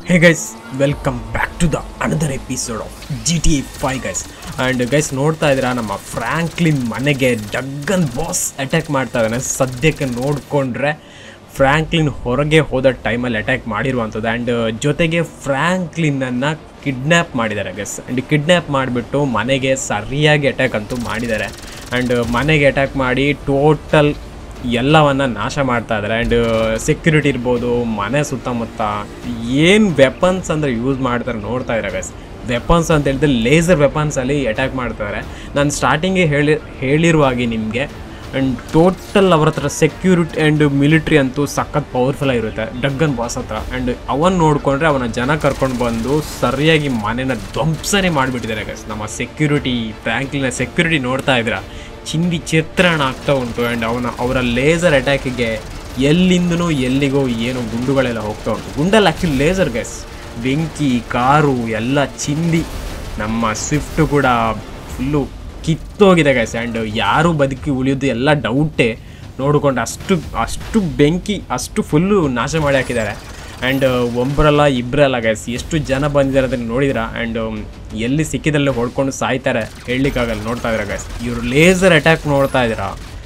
Hey guys welcome back to the another episode of G T A five guys and guys ನೋಡ್ತಾ ಇದ್ದೀರಾ ನಮ್ಮ Franklin ಮನೆಗೆ ಡಗ್ಗನ್ boss attack ಮಾಡ್ತಾ ಇದ್ದಾನೆ ಸದ್ಯಕ್ಕೆ ನೋಡಿಕೊಂಡ್ರೆ ಫ್ರ್ಯಾಂಕ್ಲಿನ್ ಹೊರಗೆ ಹೋದ ಟೈಮಲ್ಲಿ ಅಟ್ಯಾಕ್ ಮಾಡಿರುವಂಥದ್ದು ಆ್ಯಂಡ್ ಜೊತೆಗೆ ಫ್ರ್ಯಾಂಕ್ಲಿನನ್ನು ಕಿಡ್ನ್ಯಾಪ್ ಮಾಡಿದ್ದಾರೆ ಗೈಸ್ ಆ್ಯಂಡ್ ಕಿಡ್ನ್ಯಾಪ್ ಮಾಡಿಬಿಟ್ಟು ಮನೆಗೆ ಸರಿಯಾಗಿ ಅಟ್ಯಾಕ್ ಅಂತೂ ಮಾಡಿದ್ದಾರೆ ಆ್ಯಂಡ್ ಮನೆಗೆ ಅಟ್ಯಾಕ್ ಮಾಡಿ ಟೋಟಲ್ ಎಲ್ಲವನ್ನ ನಾಶ ಮಾಡ್ತಾ ಇದ್ದಾರೆ ಆ್ಯಂಡ್ ಸೆಕ್ಯೂರಿಟಿ ಇರ್ಬೋದು ಮನೆ ಸುತ್ತಮುತ್ತ ಏನು ವೆಪನ್ಸ್ ಅಂದರೆ ಯೂಸ್ ಮಾಡ್ತಾರೆ ನೋಡ್ತಾ ಇದ್ದಾರೆ ಗೈಸ್ ವೆಪನ್ಸ್ ಅಂತ ಹೇಳಿದ್ರೆ ಲೇಸರ್ ವೆಪನ್ಸಲ್ಲಿ ಅಟ್ಯಾಕ್ ಮಾಡ್ತಾರೆ ನಾನು ಸ್ಟಾರ್ಟಿಂಗೇ ಹೇಳಿ ಹೇಳಿರುವಾಗೆ ನಿಮಗೆ ಆ್ಯಂಡ್ ಟೋಟಲ್ ಅವ್ರ ಹತ್ರ ಸೆಕ್ಯೂರಿಟಿ ಆ್ಯಂಡ್ ಮಿಲಿಟ್ರಿ ಅಂತೂ ಸಖತ್ ಪವರ್ಫುಲ್ ಆಗಿರುತ್ತೆ ಡಗ್ಗನ್ ಬಾಸ್ ಹತ್ರ ಆ್ಯಂಡ್ ಅವನ್ ನೋಡಿಕೊಂಡ್ರೆ ಅವನ ಜನ ಕರ್ಕೊಂಡು ಬಂದು ಸರಿಯಾಗಿ ಮನೆನ ಧ್ವಂಸನೆ ಮಾಡಿಬಿಟ್ಟಿದ್ದಾರೆ ಗೈಸ್ ನಮ್ಮ ಸೆಕ್ಯೂರಿಟಿ ಫ್ರ್ಯಾಂಕ್ಲಿನ ಸೆಕ್ಯೂರಿಟಿ ನೋಡ್ತಾ ಇದ್ದೀರಾ ಚಿಂದಿ ಚಿತ್ರಣ ಆಗ್ತಾ ಉಂಟು ಆ್ಯಂಡ್ ಅವನ ಅವರ ಲೇಸರ್ ಅಟ್ಯಾಕಿಗೆ ಎಲ್ಲಿಂದನೂ ಎಲ್ಲಿಗೋ ಏನು ಗುಂಡುಗಳೆಲ್ಲ ಹೋಗ್ತಾ ಉಂಟು ಗುಂಡಲ್ಲಿ ಆ್ಯಕ್ಚುಲಿ ಲೇಸರ್ ಗ್ಯಾಸ್ ಬೆಂಕಿ ಕಾರು ಎಲ್ಲ ಚಿಂದಿ ನಮ್ಮ ಸ್ವಿಫ್ಟ್ ಕೂಡ ಫುಲ್ಲು ಕಿತ್ತೋಗಿದೆ ಗ್ಯಾಸ್ ಆ್ಯಂಡ್ ಯಾರು ಬದುಕಿ ಉಳಿಯೋದು ಎಲ್ಲ ಡೌಟೇ ನೋಡಿಕೊಂಡು ಅಷ್ಟು ಅಷ್ಟು ಬೆಂಕಿ ಅಷ್ಟು ಫುಲ್ಲು ನಾಶ ಮಾಡಿ ಹಾಕಿದ್ದಾರೆ ಆ್ಯಂಡ್ ಒಬ್ಬರಲ್ಲ ಇಬ್ಬರಲ್ಲ ಗೈಸ್ ಎಷ್ಟು ಜನ ಬಂದಿದ್ದಾರೆ ಅದನ್ನು ನೋಡಿದ್ರ ಆ್ಯಂಡ್ ಎಲ್ಲಿ ಸಿಕ್ಕಿದಲ್ಲಿ ಹೊಡ್ಕೊಂಡು ಸಾಯ್ತಾರೆ ಹೇಳಲಿಕ್ಕಾಗಲ್ಲ ನೋಡ್ತಾ ಇದ್ದೀರಾ ಗೈಸ್ ಇವರು ಲೇಸರ್ ಅಟ್ಯಾಕ್ ನೋಡ್ತಾ ಇದ್ದೀರಾ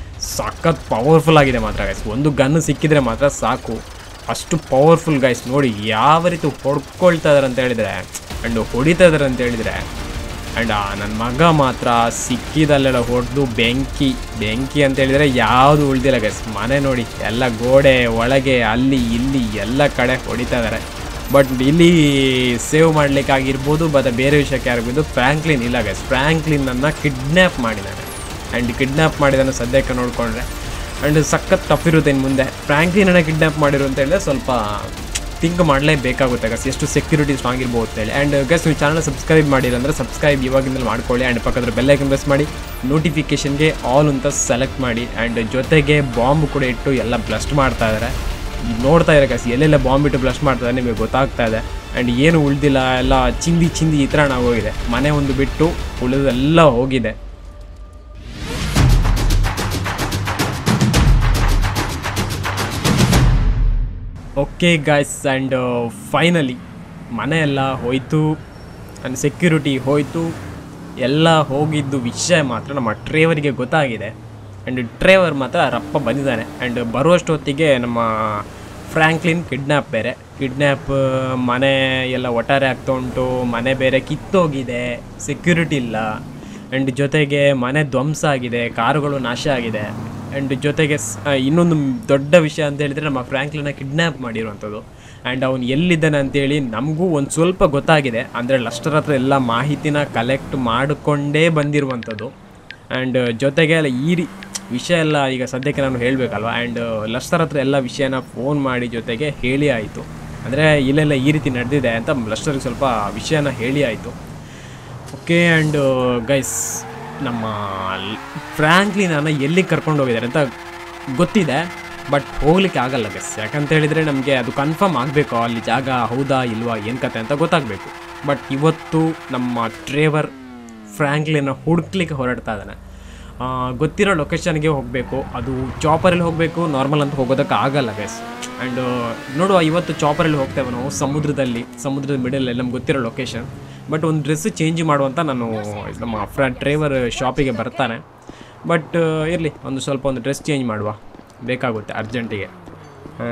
ಸಖತ್ ಪವರ್ಫುಲ್ ಆಗಿದೆ ಮಾತ್ರ ಗೈಸ್ ಒಂದು ಗನ್ ಸಿಕ್ಕಿದ್ರೆ ಮಾತ್ರ ಸಾಕು ಅಷ್ಟು ಪವರ್ಫುಲ್ ಗೈಸ್ ನೋಡಿ ಯಾವ ರೀತಿ ಹೊಡ್ಕೊಳ್ತಾ ಇದಾರೆ ಅಂತ ಹೇಳಿದರೆ ಆ್ಯಂಡ್ ಹೊಡಿತಾ ಇದಾರೆ ಅಂತ ಹೇಳಿದರೆ ಆ್ಯಂಡ್ ನನ್ನ ಮಗ ಮಾತ್ರ ಸಿಕ್ಕಿದಲ್ಲೆಲ್ಲ ಹೊಡೆದು ಬೆಂಕಿ ಬೆಂಕಿ ಅಂತ ಹೇಳಿದರೆ ಯಾವುದು ಉಳ್ದಿಲ್ಲ ಗೈಸ್ ಮನೆ ನೋಡಿ ಎಲ್ಲ ಗೋಡೆ ಒಳಗೆ ಅಲ್ಲಿ ಇಲ್ಲಿ ಎಲ್ಲ ಕಡೆ ಹೊಡಿತಾ ಇದ್ದಾರೆ ಬಟ್ ಇಲ್ಲಿ ಸೇವ್ ಮಾಡಲಿಕ್ಕಾಗಿರ್ಬೋದು ಬಟ್ ಬೇರೆ ವಿಷಯಕ್ಕೆ ಆಗಿರ್ಬೋದು ಫ್ರ್ಯಾಂಕ್ಲಿನ್ ಇಲ್ಲ ಗೈಸ್ ಫ್ರ್ಯಾಂಕ್ಲಿನನ್ನು ಕಿಡ್ನ್ಯಾಪ್ ಮಾಡಿದ್ದಾನೆ ಆ್ಯಂಡ್ ಕಿಡ್ನ್ಯಾಪ್ ಮಾಡಿದಾನೆ ಸದ್ಯಕ್ಕೆ ನೋಡಿಕೊಂಡ್ರೆ ಆ್ಯಂಡ್ ಸಖತ್ ಟಫ್ ಇರುತ್ತೆ ಇನ್ನು ಮುಂದೆ ಫ್ರ್ಯಾಂಕ್ಲಿನನ್ನು ಕಿಡ್ನ್ಯಾಪ್ ಮಾಡಿರು ಅಂತ ಹೇಳಿದ್ರೆ ಸ್ವಲ್ಪ ಥಿಂಕ್ ಮಾಡಲೇಬೇಕಾಗುತ್ತೆ ಗಸ್ ಎಷ್ಟು ಸೆಕ್ಯೂರಿಟಿ ಸ್ಟ್ರಾಂಗ್ ಇರ್ಬೋದು ಅಂತೇಳಿ ಆ್ಯಂಡ್ ಗಸ್ ನೀವು ಚಾನಲ್ ಸಬ್ಸ್ಕ್ರೈಬ್ ಮಾಡಿಲ್ಲ ಅಂದರೆ ಸಬ್ಸ್ಕ್ರೈಬ್ ಇವಾಗಿಂದಲೇ ಮಾಡ್ಕೊಳ್ಳಿ ಆ್ಯಂಡ್ ಪಕ್ಕದ ಬೆಲ್ಲೈಕನ್ ಪ್ರೆಸ್ ಮಾಡಿ ನೋಟಿಫಿಕೇಷನ್ಗೆ ಆಲ್ ಅಂತ ಸೆಲೆಕ್ಟ್ ಮಾಡಿ ಆ್ಯಂಡ್ ಜೊತೆಗೆ ಬಾಂಬ್ ಕೂಡ ಇಟ್ಟು ಎಲ್ಲ ಬ್ಲಸ್ಟ್ ಮಾಡ್ತಾ ಇದ್ದಾರೆ ನೋಡ್ತಾ ಇದ್ದಾರೆ ಗಸ್ ಎಲ್ಲೆಲ್ಲ ಬಾಂಬ್ ಇಟ್ಟು ಬ್ಲಸ್ಟ್ ಮಾಡ್ತಾ ಇದ್ದಾರೆ ನಿಮಗೆ ಗೊತ್ತಾಗ್ತಾ ಇದೆ ಆ್ಯಂಡ್ ಏನು ಉಳ್ದಿಲ್ಲ ಎಲ್ಲ ಚಿಂದಿ ಚಿಂದಿ ಈ ಥರ ನಾವು ಹೋಗಿದೆ ಮನೆ ಒಂದು ಬಿಟ್ಟು ಉಳಿದೆಲ್ಲ ಹೋಗಿದೆ ಓಕೆ ಗಾಯ್ಸ್ ಆ್ಯಂಡ್ ಫೈನಲಿ ಮನೆ ಎಲ್ಲ ಹೋಯಿತು ಆ್ಯಂಡ್ ಸೆಕ್ಯೂರಿಟಿ ಹೋಯಿತು ಎಲ್ಲ ಹೋಗಿದ್ದು ವಿಷಯ ಮಾತ್ರ ನಮ್ಮ ಡ್ರೈವರಿಗೆ ಗೊತ್ತಾಗಿದೆ ಆ್ಯಂಡ್ ಡ್ರೈವರ್ ಮಾತ್ರ ರಪ್ಪ ಬಂದಿದ್ದಾನೆ ಆ್ಯಂಡ್ ಬರುವಷ್ಟೊತ್ತಿಗೆ ನಮ್ಮ ಫ್ರ್ಯಾಂಕ್ಲಿನ್ ಕಿಡ್ನ್ಯಾಪ್ ಬೇರೆ ಕಿಡ್ನ್ಯಾಪ್ ಮನೆ ಎಲ್ಲ ಒಟ್ಟಾರೆ ಆಗ್ತಾ ಉಂಟು ಮನೆ ಬೇರೆ ಕಿತ್ತೋಗಿದೆ ಸೆಕ್ಯೂರಿಟಿ ಇಲ್ಲ ಆ್ಯಂಡ್ ಜೊತೆಗೆ ಮನೆ ಧ್ವಂಸ ಆಗಿದೆ ಕಾರುಗಳು ನಾಶ ಆಗಿದೆ ಆ್ಯಂಡ್ ಜೊತೆಗೆ ಸ್- ಆ, ಇನ್ನೊಂದು ದೊಡ್ಡ ವಿಷಯ ಅಂತ ಹೇಳಿದರೆ ನಮ್ಮ ಫ್ರ್ಯಾಂಕ್ಲಿನ ಕಿಡ್ನ್ಯಾಪ್ ಮಾಡಿರುವಂಥದ್ದು ಆ್ಯಂಡ್ ಅವನು ಎಲ್ಲಿದ್ದಾನೆ ಅಂತೇಳಿ ನಮಗೂ ಒಂದು ಸ್ವಲ್ಪ ಗೊತ್ತಾಗಿದೆ ಅಂದರೆ ಲಷ್ಟರ್ ಹತ್ರ ಎಲ್ಲ ಮಾಹಿತಿನ ಕಲೆಕ್ಟ್ ಮಾಡಿಕೊಂಡೇ ಬಂದಿರುವಂಥದ್ದು ಆ್ಯಂಡ್ ಜೊತೆಗೆ ಎಲ್ಲ ಈ ರೀ ವಿಷಯ ಎಲ್ಲ ಈಗ ಸದ್ಯಕ್ಕೆ ನಾನು ಹೇಳಬೇಕಲ್ವ ಆ್ಯಂಡ್ ಲಷ್ಟರ್ ಹತ್ರ ಎಲ್ಲ ವಿಷಯನ ಫೋನ್ ಮಾಡಿ ಜೊತೆಗೆ ಹೇಳಿ ಆಯಿತು ಅಂದರೆ ಇಲ್ಲೆಲ್ಲ ಈ ರೀತಿ ನಡೆದಿದೆ ಅಂತ ಲಷ್ಟರ್ಗೆ ಸ್ವಲ್ಪ ವಿಷಯನ ಹೇಳಿ ಆಯಿತು ಓಕೆ ಆ್ಯಂಡ್ ಗೈಸ್ ನಮ್ಮ ಫ್ರ್ಯಾಂಕ್ಲಿನನ್ನು ಎಲ್ಲಿಗೆ ಕರ್ಕೊಂಡು ಹೋಗಿದ್ದಾರೆ ಅಂತ ಗೊತ್ತಿದೆ ಬಟ್ ಹೋಗ್ಲಿಕ್ಕೆ ಆಗಲ್ಲ ಗೈಸ್ ಯಾಕಂತ ಹೇಳಿದರೆ ನಮಗೆ ಅದು ಕನ್ಫರ್ಮ್ ಆಗಬೇಕು ಅಲ್ಲಿ ಜಾಗ ಹೌದಾ ಇಲ್ವಾ ಏನು ಕತೆ ಅಂತ ಗೊತ್ತಾಗಬೇಕು ಬಟ್ ಇವತ್ತು ನಮ್ಮ ಡ್ರೈವರ್ ಫ್ರ್ಯಾಂಕ್ಲಿನ ಹುಡುಕ್ಲಿಕ್ಕೆ ಹೊರಡ್ತಾ ಇದ್ದಾನೆ ಆ, ಗೊತ್ತಿರೋ ಲೊಕೇಶನ್ಗೆ ಹೋಗಬೇಕು ಅದು ಚಾಪರಲ್ಲಿ ಹೋಗಬೇಕು ನಾರ್ಮಲ್ ಅಂತ ಹೋಗೋದಕ್ಕೆ ಆಗಲ್ಲ ಗೈಸ್ ಆ್ಯಂಡ್ ನೋಡುವ ಇವತ್ತು ಚಾಪರಲ್ಲಿ ಹೋಗ್ತೇವೆ ನಾವು ಸಮುದ್ರದಲ್ಲಿ ಸಮುದ್ರದ ಮಿಡಲಲ್ಲಿ ನಮ್ಗೆ ಗೊತ್ತಿರೋ ಲೊಕೇಶನ್ ಬಟ್ ಒಂದು ಡ್ರೆಸ್ ಚೇಂಜ್ ಮಾಡುವಂತ ನಾನು ನಮ್ಮ ಫ್ರೆಂಡ್ ಡ್ರೈವರ್ ಶಾಪಿಗೆ ಬರ್ತಾನೆ ಬಟ್ ಇರಲಿ ಒಂದು ಸ್ವಲ್ಪ ಒಂದು ಡ್ರೆಸ್ ಚೇಂಜ್ ಮಾಡುವ ಬೇಕಾಗುತ್ತೆ ಅರ್ಜೆಂಟಿಗೆ ಆ,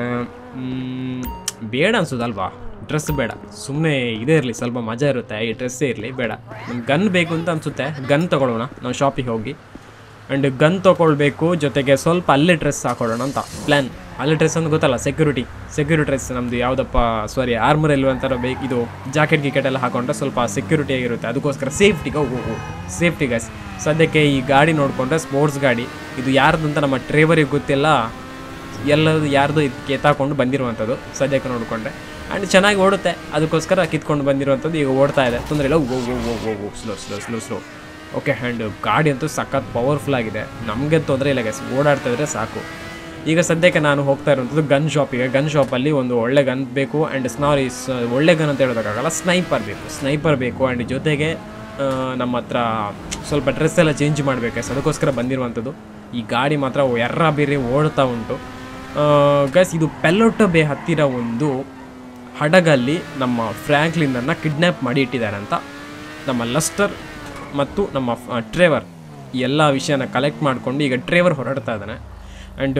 ಮ್, ಬೇಡ ಅನ್ಸೋದಲ್ವಾ ಡ್ರೆಸ್ ಬೇಡ ಸುಮ್ಮನೆ ಇದೇ ಇರಲಿ ಸ್ವಲ್ಪ ಮಜಾ ಇರುತ್ತೆ ಈ ಡ್ರೆಸ್ಸೇ ಇರಲಿ ಬೇಡ ನಮ್ಗೆ ಗನ್ ಬೇಕು ಅಂತ ಅನಿಸುತ್ತೆ ಗನ್ ತೊಗೊಳ್ಳೋಣ ನಾವು ಶಾಪಿಗೆ ಹೋಗಿ ಆ್ಯಂಡ್ ಗನ್ ತೊಗೊಳ್ಬೇಕು ಜೊತೆಗೆ ಸ್ವಲ್ಪ ಅಲ್ಲೇ ಡ್ರೆಸ್ ಹಾಕೊಳ್ಳೋಣ ಅಂತ ಪ್ಲ್ಯಾನ್ ಅಲ್ಲೇ ಡ್ರೆಸ್ ಅಂತ ಗೊತ್ತಲ್ಲ ಸೆಕ್ಯೂರಿಟಿ ಸೆಕ್ಯೂರಿಟಿ ಡ್ರೆಸ್ ನಮ್ಮದು ಯಾವುದಪ್ಪ ಸಾರಿ ಆರ್ಮರ್ ಎಲ್ವ ಅಂತಾರ ಬೇಕು ಇದು ಜಾಕೆಟ್ ಗಿಕೆಟ್ ಎಲ್ಲ ಹಾಕೊಂಡ್ರೆ ಸ್ವಲ್ಪ ಸೆಕ್ಯೂರಿಟಿ ಆಗಿರುತ್ತೆ ಅದಕ್ಕೋಸ್ಕರ ಸೇಫ್ಟಿಗೆ ಹೋಗು ಸೇಫ್ಟಿ ಗೈಸ್ ಸದ್ಯಕ್ಕೆ ಈ ಗಾಡಿ ನೋಡಿಕೊಂಡ್ರೆ ಸ್ಪೋರ್ಟ್ಸ್ ಗಾಡಿ ಇದು ಯಾರ್ದು ಅಂತ ನಮ್ಮ ಡ್ರೈವರಿಗೆ ಗೊತ್ತಿಲ್ಲ ಎಲ್ಲದು ಯಾರ್ದು ಇದು ಕೆತ್ತಾಕೊಂಡು ಬಂದಿರುವಂಥದ್ದು ಸದ್ಯಕ್ಕೆ ನೋಡಿಕೊಂಡ್ರೆ ಆ್ಯಂಡ್ ಚೆನ್ನಾಗಿ ಓಡುತ್ತೆ ಅದಕ್ಕೋಸ್ಕರ ಕಿತ್ಕೊಂಡು ಬಂದಿರುವಂಥದ್ದು ಈಗ ಓಡ್ತಾ ಇದೆ ತೊಂದರೆ ಇಲ್ಲ oh oh oh oh slow slow slow slow okay and ಗಾಡಿ ಅಂತೂ ಸಖತ್ ಪವರ್ಫುಲ್ ಆಗಿದೆ ನಮಗೆ ತೊಂದರೆ ಇಲ್ಲ ಗೈಸ್ ಓಡಾಡ್ತಾ ಇದ್ರೆ ಸಾಕು ಈಗ ಸದ್ಯಕ್ಕೆ ನಾನು ಹೋಗ್ತಾ ಇರುವಂಥದ್ದು ಗನ್ ಶಾಪಿಗೆ ಗನ್ ಶಾಪಲ್ಲಿ ಒಂದು ಒಳ್ಳೆ ಗನ್ ಬೇಕು ಆ್ಯಂಡ್ ಸ್ನಾರಿ ಒಳ್ಳೆ ಗನ್ ಅಂತ ಹೇಳೋದಕ್ಕಾಗಲ್ಲ ಸ್ನೈಪರ್ ಬೇಕು ಸ್ನೈಪರ್ ಬೇಕು ಆ್ಯಂಡ್ ಜೊತೆಗೆ ಆ, ನಮ್ಮ ಹತ್ರ ಸ್ವಲ್ಪ ಡ್ರೆಸ್ ಎಲ್ಲ ಚೇಂಜ್ ಮಾಡಬೇಕು ಅದಕ್ಕೋಸ್ಕರ ಬಂದಿರುವಂಥದ್ದು ಈ ಗಾಡಿ ಮಾತ್ರ ಎರ್ರ ಬೇರೆ ಓಡ್ತಾ ಉಂಟು ಗೈಸ್ ಇದು ಪೆಲ್ಲೊಟ ಬೇ ಹತ್ತಿರ ಒಂದು ಹಡಗಲ್ಲಿ ನಮ್ಮ ಫ್ರ್ಯಾಂಕ್ಲಿನನ್ನು ಕಿಡ್ನ್ಯಾಪ್ ಮಾಡಿ ಇಟ್ಟಿದ್ದಾರೆ ಅಂತ ನಮ್ಮ ಲಸ್ಟರ್ ಮತ್ತು ನಮ್ಮ ಫ- ಟ್ರೇವರ್ ಎಲ್ಲ ವಿಷಯನ ಕಲೆಕ್ಟ್ ಮಾಡಿಕೊಂಡು ಈಗ ಟ್ರೇವರ್ ಹೊರಡ್ತಾ ಇದ್ದಾನೆ ಆ್ಯಂಡ್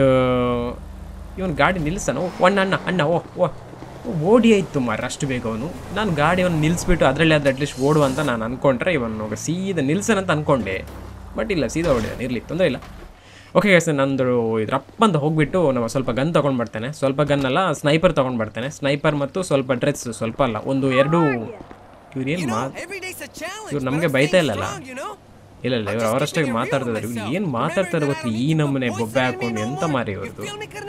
ಇವನು ಗಾಡಿ ನಿಲ್ಲಿಸ್ತಾನೆ ಓ ಅಣ್ಣ ಅಣ್ಣ ಅಣ್ಣ ಓ ಓ ಓಡಿ ಆಯ್ತು ಮಾರ ಅಷ್ಟು ಬೇಗ ಅವನು ನಾನು ಗಾಡಿ ಅವನು ನಿಲ್ಲಿಸ್ಬಿಟ್ಟು ಅದರಲ್ಲಿ ಅದು ಅಟ್ಲೀಸ್ಟ್ ಓಡು ಅಂತ ನಾನು ಅಂದ್ಕೊಂಡ್ರೆ ಇವನು ಸೀದಾ ನಿಲ್ಸನಂತ ಅಂದ್ಕೊಂಡೆ ಬಟ್ ಇಲ್ಲ ಸೀದಾ ಹೊಡಿದಾನೆ ಇರಲಿ ತೊಂದರೆ ಇಲ್ಲ ಓಕೆ ಸರ್ ನಂದು ಇದು ರಪ್ಪ ಅಂತ ಹೋಗ್ಬಿಟ್ಟು ನಾವು ಸ್ವಲ್ಪ ಗನ್ ತೊಗೊಂಡು ಬರ್ತೇನೆ ಸ್ವಲ್ಪ ಗನ್ ಅಲ್ಲ ಸ್ನೈಪರ್ ತೊಗೊಂಡು ಬರ್ತೇನೆ ಸ್ನೈಪರ್ ಮತ್ತು ಸ್ವಲ್ಪ ಡ್ರೆಸ್ ಸ್ವಲ್ಪ ಅಲ್ಲ ಒಂದು ಎರಡು ಇವ್ರು ಏನು ಮಾ ಇವ್ರು ನಮಗೆ ಬೈತಾ ಇಲ್ಲಲ್ಲ ಇಲ್ಲ ಇಲ್ಲ ಇವ್ರು ಅವರಷ್ಟೇ ಮಾತಾಡ್ತಿದ್ದಾರೆ ಇವ್ರು ಏನು ಮಾತಾಡ್ತಾರೆ ಗೊತ್ತು ಈ ನಮ್ಮನೆ ಬೊಬ್ಬೆ ಹಾಕೊಂಡು ಎಂತ ಮಾರಿ ಇವ್ರದ್ದು